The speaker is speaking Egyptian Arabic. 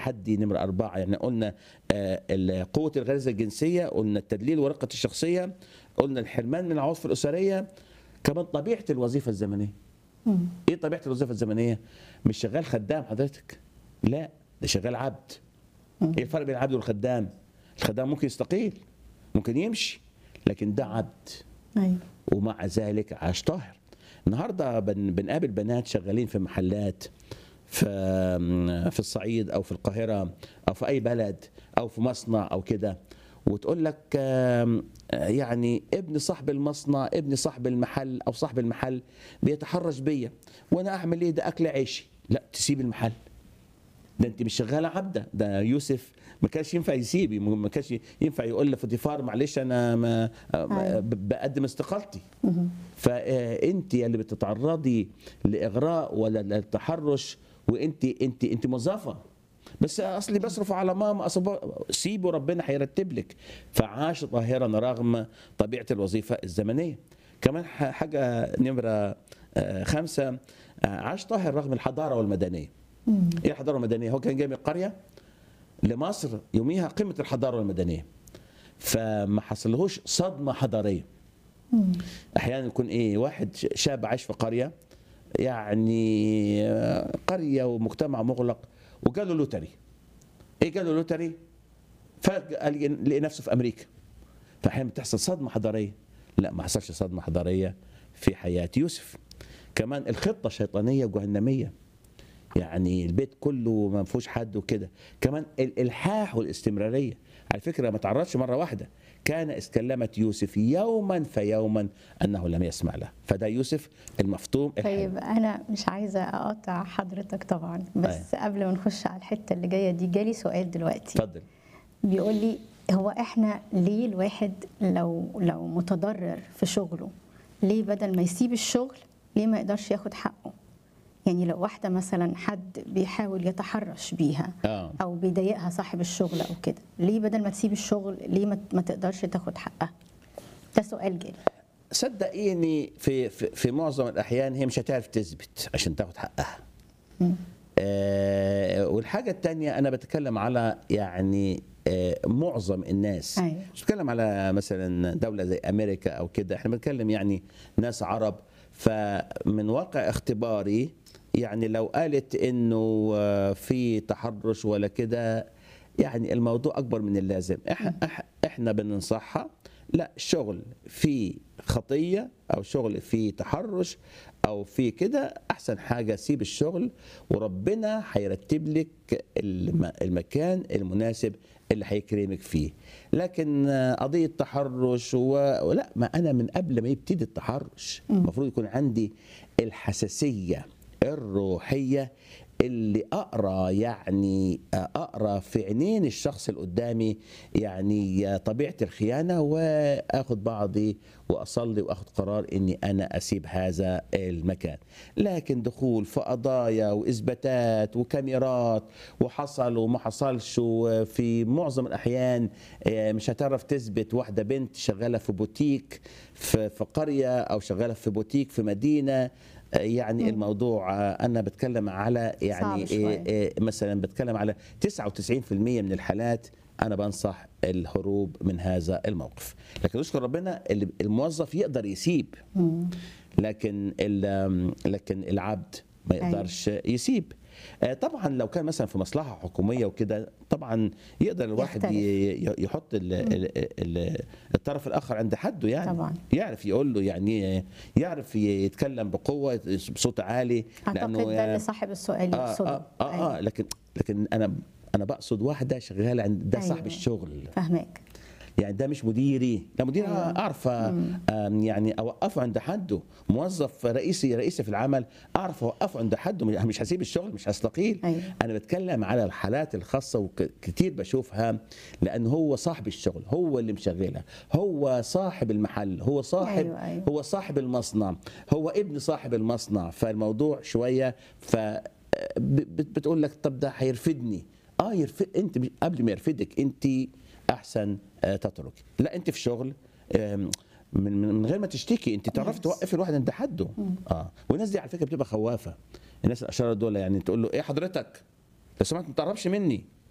التحدي نمرة أربعة يعني قلنا آه، ال- قوة الغريزة الجنسية قلنا التدليل ورقة الشخصية قلنا الحرمان من العواطف الأسرية كمان طبيعة الوظيفة الزمنية مم. ايه طبيعه الوظيفه الزمنيه؟ مش شغال خدام حضرتك لا ده شغال عبد ايه الفرق بين العبد والخدام؟ الخدام ممكن يستقيل ممكن يمشي لكن ده عبد ايوه ومع ذلك عاش طاهر النهارده بن بنقابل بنات شغالين في محلات في في الصعيد او في القاهره او في اي بلد او في مصنع او كده وتقول لك آم، يعني ابن صاحب المصنع ابن صاحب المحل او صاحب المحل بيتحرش بيا وانا اعمل ايه ده اكل عيشي لا تسيب المحل ده انت مش شغاله عبده ده يوسف ما كانش ينفع يسيب ما كانش ينفع يقول لفوتيفار معلش انا ما أيوة. ب- بقدم استقالتي مهم. فانت اللي بتتعرضي لاغراء ولا للتحرش وانت انت انت موظفه بس اصلي بصرف على ماما أصل سيبه ربنا هيرتب لك فعاش طاهرا رغم طبيعه الوظيفه الزمنيه كمان ح- حاجه نمره آه، خمسه آه، عاش طاهر رغم الحضاره والمدنيه مم. ايه الحضاره والمدنيه هو كان جاي من القريه لمصر يوميها قمه الحضاره والمدنيه فما حصلهوش صدمه حضاريه مم. احيانا يكون ايه واحد ش- شاب عايش في قريه يعني آه، قريه ومجتمع مغلق وجاله لوتري ايه جاله لوتري فجاه لقى لقى نفسه في امريكا فاحيانا بتحصل صدمه حضاريه لا ما حصلش صدمه حضاريه في حياه يوسف كمان الخطه شيطانيه وجهنميه يعني البيت كله ما فيهوش حد وكده كمان الالحاح والاستمراريه على فكره ما تعرضش مره واحده كان اذ كلمت يوسف يوما فيوما انه لم يسمع له فده يوسف المفطوم الحي. طيب انا مش عايزه اقاطع حضرتك طبعا بس قبل ما نخش على الحته اللي جايه دي جالي سؤال دلوقتي اتفضل بيقول لي هو احنا ليه الواحد لو لو متضرر في شغله ليه بدل ما يسيب الشغل ليه ما يقدرش ياخد حقه يعني لو واحده مثلا حد بيحاول يتحرش بيها اه او بيضايقها صاحب الشغل او كده ليه بدل ما تسيب الشغل ليه ما ما تقدرش تاخد حقها ده سؤال جالي صدقيني في, في في معظم الاحيان هي مش هتعرف تثبت عشان تاخد حقها مم. آه والحاجه الثانيه انا بتكلم على يعني آه معظم الناس أيوة. مش بتكلم على مثلا دوله زي امريكا او كده احنا بنتكلم يعني ناس عرب فمن واقع اختباري يعني لو قالت انه آه، في تحرش ولا كده يعني الموضوع اكبر من اللازم إح- إح- احنا بننصحها لا شغل في خطيه او شغل في تحرش او في كده احسن حاجه سيب الشغل وربنا هيرتب لك الم- المكان المناسب اللي هيكرمك فيه لكن آه، قضيه تحرش و- ولا ما انا من قبل ما يبتدي التحرش المفروض يكون عندي الحساسيه الروحيه اللي اقرا يعني اقرا في عينين الشخص اللي قدامي يعني طبيعه الخيانه واخد بعضي واصلي واخد قرار اني انا اسيب هذا المكان لكن دخول في قضايا واثباتات وكاميرات وحصل وما حصلش وفي معظم الاحيان آه، مش هتعرف تثبت واحده بنت شغاله في بوتيك في في قريه او شغاله في بوتيك في مدينه آه، يعني الموضوع آه، انا بتكلم على يعني صعب شوية. إيه إيه مثلا بتكلم على 99% من الحالات انا بنصح الهروب من هذا الموقف لكن نشكر ربنا اللي- الموظف يقدر يسيب مم. لكن ال- لكن العبد ما أيوة. يقدرش يسيب آه، طبعا لو كان مثلا في مصلحه حكوميه وكده طبعا يقدر الواحد يختلف. ي- ي- يحط ال ال ال الطرف الاخر عند حده يعني طبعا. يعرف يقول له يعني يعرف يتكلم بقوه بصوت عالي اعتقد ده اللي صاحب السؤال آه, يقصده آه, آه, اه لكن لكن انا انا بقصد واحده شغاله عند ده صاحب أيوة. الشغل فاهمك يعني ده مش مديري لا مدير أيوة. اعرف آم، يعني اوقفه عند حده موظف رئيسي رئيسي في العمل اعرف اوقفه عند حده مش هسيب الشغل مش هستقيل أيوة. انا بتكلم على الحالات الخاصه وكتير بشوفها لان هو صاحب الشغل هو اللي مشغلها هو صاحب المحل هو صاحب أيوة، أيوة. هو صاحب المصنع هو ابن صاحب المصنع فالموضوع شويه ف ب- بت- بتقول لك طب ده هيرفدني اه يرفد انت مش- قبل ما يرفدك انت احسن آه، تترك لا انت في شغل آم، من من من غير ما تشتكي انت تعرف Yes. توقف الواحد عند حده اه والناس دي على فكره بتبقى خوافه الناس الاشرار دول يعني تقول له ايه حضرتك لو سمحت ما تقربش مني